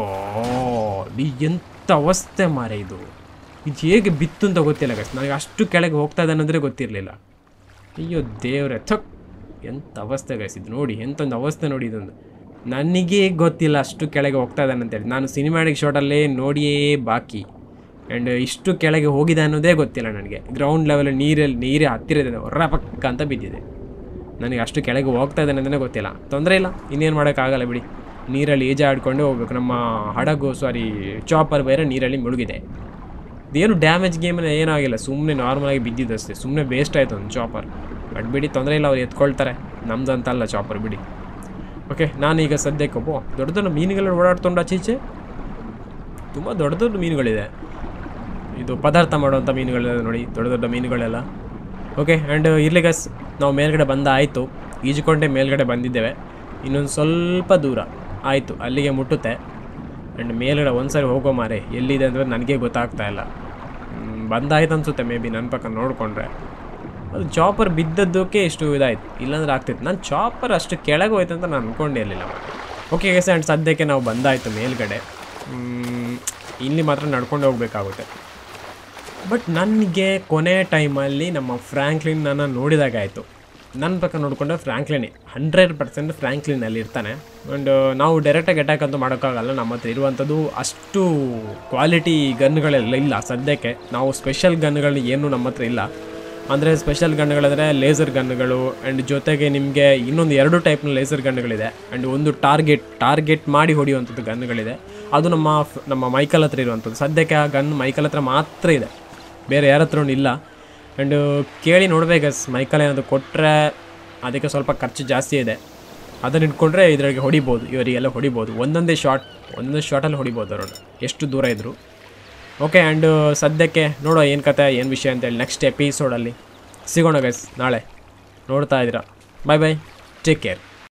ಗಾಡ್ ಎಂಥ ಅವಸ್ಥೆ ಮಾರೆ ಇದು ಇದು ಹೇಗೆ ಬಿತ್ತು ಅಂತ ಗೊತ್ತಿಲ್ಲ ಗೈಸ್ ನನಗೆ ಅಷ್ಟು ಕೆಳಗೆ ಹೋಗ್ತಾ ಇದ್ದಾನೆ ಅಂದರೆ ಗೊತ್ತಿರಲಿಲ್ಲ ಅಯ್ಯೋ ದೇವ್ರೆ ಥಕ್ ಎಂಥ ಅವಸ್ಥೆ ಗೈಸ್ ಇದು ನೋಡಿ ಎಂಥೊಂದು ಅವಸ್ಥೆ ನೋಡಿ ಇದೊಂದು ನನಗೆ ಗೊತ್ತಿಲ್ಲ ಅಷ್ಟು ಕೆಳಗೆ ಹೋಗ್ತಾ ಇದ್ದಾನೆ ಅಂತೇಳಿ ನಾನು ಸಿನಿಮ್ಯಾಟಿಕ್ ಶಾಟಲ್ಲೇ ನೋಡಿಯೇ ಬಾಕಿ ಆ್ಯಂಡ್ ಇಷ್ಟು ಕೆಳಗೆ ಹೋಗಿದೆ ಅನ್ನೋದೇ ಗೊತ್ತಿಲ್ಲ ನನಗೆ ಗ್ರೌಂಡ್ ಲೆವೆಲ್ ನೀರಲ್ಲಿ ನೀರೇ ಹತ್ತಿರ ಇದೆ ಹೊರ ಪಕ್ಕ ಅಂತ ಬಿದ್ದಿದೆ ನನಗೆ ಅಷ್ಟು ಕೆಳಗೆ ಹೋಗ್ತಾ ಇದ್ದಾನೆ ಅಂತಲೇ ಗೊತ್ತಿಲ್ಲ ತೊಂದರೆ ಇಲ್ಲ ಇನ್ನೇನು ಮಾಡೋಕ್ಕಾಗಲ್ಲ ಬಿಡಿ ನೀರಲ್ಲಿ ಈಜಾಡ್ಕೊಂಡು ಹೋಗ್ಬೇಕು ನಮ್ಮ ಹಡಗು ಸಾರಿ ಚಾಪರ್ ಬೇರೆ ನೀರಲ್ಲಿ ಮುಳುಗಿದೆ ಇದೇನು ಡ್ಯಾಮೇಜ್ ಗೇಮಲ್ಲಿ ಏನೂ ಆಗಿಲ್ಲ ಸುಮ್ಮನೆ ನಾರ್ಮಲಾಗಿ ಬಿದ್ದಿದ್ದು ಅಷ್ಟೇ ಸುಮ್ಮನೆ ವೇಸ್ಟ್ ಆಯಿತು ಒಂದು ಚಾಪರ್ ಬಟ್ ಬಿಡಿ ತೊಂದರೆ ಇಲ್ಲ ಅವ್ರು ಎತ್ಕೊಳ್ತಾರೆ ನಮ್ದು ಅಂತಲ್ಲ ಚಾಪರ್ ಬಿಡಿ ಓಕೆ ನಾನೀಗ ಸದ್ಯಕ್ಕೆ ಒಬ್ಬ ದೊಡ್ಡ ದೊಡ್ಡ ಮೀನುಗಳು ಓಡಾಡ್ಕೊಂಡು ಆಚೀಚೆ ತುಂಬ ದೊಡ್ಡ ದೊಡ್ಡ ಮೀನುಗಳಿದೆ ಇದು ಪದಾರ್ಥ ಮಾಡುವಂಥ ಮೀನುಗಳಿದೆ ನೋಡಿ ದೊಡ್ಡ ದೊಡ್ಡ ಮೀನುಗಳೆಲ್ಲ ಓಕೆ ಆ್ಯಂಡ್ ಇರ್ಲಿ ಗಸ್ ನಾವು ಮೇಲ್ಗಡೆ ಬಂದ ಆಯಿತು ಈಜುಕೊಂಡೆ ಮೇಲ್ಗಡೆ ಬಂದಿದ್ದೇವೆ ಇನ್ನೊಂದು ಸ್ವಲ್ಪ ದೂರ ಆಯಿತು ಅಲ್ಲಿಗೆ ಮುಟ್ಟುತ್ತೆ ಆ್ಯಂಡ್ ಮೇಲ್ಗಡೆ ಒಂದು ಸರಿ ಹೋಗೋ ಮಾರೆ ಎಲ್ಲಿದೆ ಅಂದರೆ ನನಗೆ ಗೊತ್ತಾಗ್ತಾ ಇಲ್ಲ ಮ್, ಬಂದಾಯ್ತು ಅನಿಸುತ್ತೆ ಮೇ ಬಿ ನನ್ನ ಪಕ್ಕ ನೋಡಿಕೊಂಡ್ರೆ ಅದು ಚಾಪರ್ ಬಿದ್ದದ್ದಕ್ಕೆ ಇಷ್ಟು ಇದಾಯ್ತು ಇಲ್ಲಾಂದ್ರೆ ಆಗ್ತಿತ್ತು ನಾನು ಚಾಪರ್ ಅಷ್ಟು ಕೆಳಗೆ ಹೋಯ್ತು ಅಂತ ನಾನು ಅಂದ್ಕೊಂಡೇ ಇರಲಿಲ್ಲ ಓಕೆ ಗೆಸ್ ಆ್ಯಂಡ್ ಸದ್ಯಕ್ಕೆ ನಾವು ಬಂದಾಯಿತು ಮೇಲ್ಗಡೆ ಮ್, ಇಲ್ಲಿ ಮಾತ್ರ ನಡ್ಕೊಂಡು ಹೋಗಬೇಕಾಗುತ್ತೆ ಬಟ್ ನನಗೆ ಕೊನೆ ಟೈಮಲ್ಲಿ ನಮ್ಮ ಫ್ರ್ಯಾಂಕ್ಲಿನನ್ನು ನೋಡಿದಾಗ ಆಯಿತು ನನ್ನ ಪ್ರಕಾರ ನೋಡಿಕೊಂಡ್ರೆ ಫ್ರ್ಯಾಂಕ್ಲಿನೇ ಹಂಡ್ರೆಡ್ ಪರ್ಸೆಂಟ್ ಫ್ರ್ಯಾಂಕ್ಲಿನಲ್ಲಿ ಇರ್ತಾನೆ ಆ್ಯಂಡ್ ನಾವು ಡೈರೆಕ್ಟಾಗಿ ಅಟ್ಯಾಕ್ ಅಂತೂ ಮಾಡೋಕ್ಕಾಗಲ್ಲ ನಮ್ಮ ಹತ್ರ ಇರುವಂಥದ್ದು ಅಷ್ಟು ಕ್ವಾಲಿಟಿ ಗನ್ಗಳೆಲ್ಲ ಇಲ್ಲ ಸದ್ಯಕ್ಕೆ ನಾವು ಸ್ಪೆಷಲ್ ಗನ್ಗಳು ಏನೂ ನಮ್ಮ ಹತ್ರ ಇಲ್ಲ ಅಂದರೆ ಸ್ಪೆಷಲ್ ಗನ್ನುಗಳಂದರೆ ಲೇಸರ್ ಗನ್ನುಗಳು ಆ್ಯಂಡ್ ಜೊತೆಗೆ ನಿಮಗೆ ಇನ್ನೊಂದು ಎರಡು ಟೈಪ್ನ ಲೇಸರ್ ಗನ್ನುಗಳಿದೆ ಆ್ಯಂಡ್ ಒಂದು ಟಾರ್ಗೆಟ್ ಟಾರ್ಗೆಟ್ ಮಾಡಿ ಹೊಡೆಯುವಂಥದ್ದು ಗನ್ನುಗಳಿದೆ ಅದು ನಮ್ಮ ಫ್- ನಮ್ಮ ಮೈಕಲ್ ಹತ್ರ ಇರುವಂಥದ್ದು ಸದ್ಯಕ್ಕೆ ಆ ಗನ್ ಮೈಕಲ್ ಹತ್ರ ಮಾತ್ರ ಇದೆ ಬೇರೆ ಯಾರ ಹತ್ರನೂ ಇಲ್ಲ ಆ್ಯಂಡ್ ಕೇಳಿ ನೋಡ್ಬೇಕಸ್ ಮೈಕಲ್ ಏನಾದರೂ ಕೊಟ್ಟರೆ ಅದಕ್ಕೆ ಸ್ವಲ್ಪ ಖರ್ಚು ಜಾಸ್ತಿ ಇದೆ ಅದನ್ನು ಇಟ್ಕೊಂಡ್ರೆ ಇದರಿಗೆ ಹೊಡಿಬೋದು ಇವರಿಗೆಲ್ಲ ಹೊಡಿಬೋದು ಒಂದೊಂದೇ ಶಾಟ್ ಒಂದೊಂದೇ ಶಾಟಲ್ಲಿ ಹೊಡಿಬೋದು ಅವ್ರನ್ನ ಎಷ್ಟು ದೂರ ಇದ್ದರು ಓಕೆ ಆ್ಯಂಡ್ ಸದ್ಯಕ್ಕೆ ನೋಡೋ ಏನು ಕತೆ ಏನು ವಿಷಯ ಅಂತೇಳಿ ನೆಕ್ಸ್ಟ್ ಎಪಿಸೋಡಲ್ಲಿ ಸಿಗೋಣ ಗೈಸ್ ನಾಳೆ ನೋಡ್ತಾ ಇದ್ದೀರಾ ಬಾಯ್ ಬಾಯ್ ಟೇಕ್ ಕೇರ್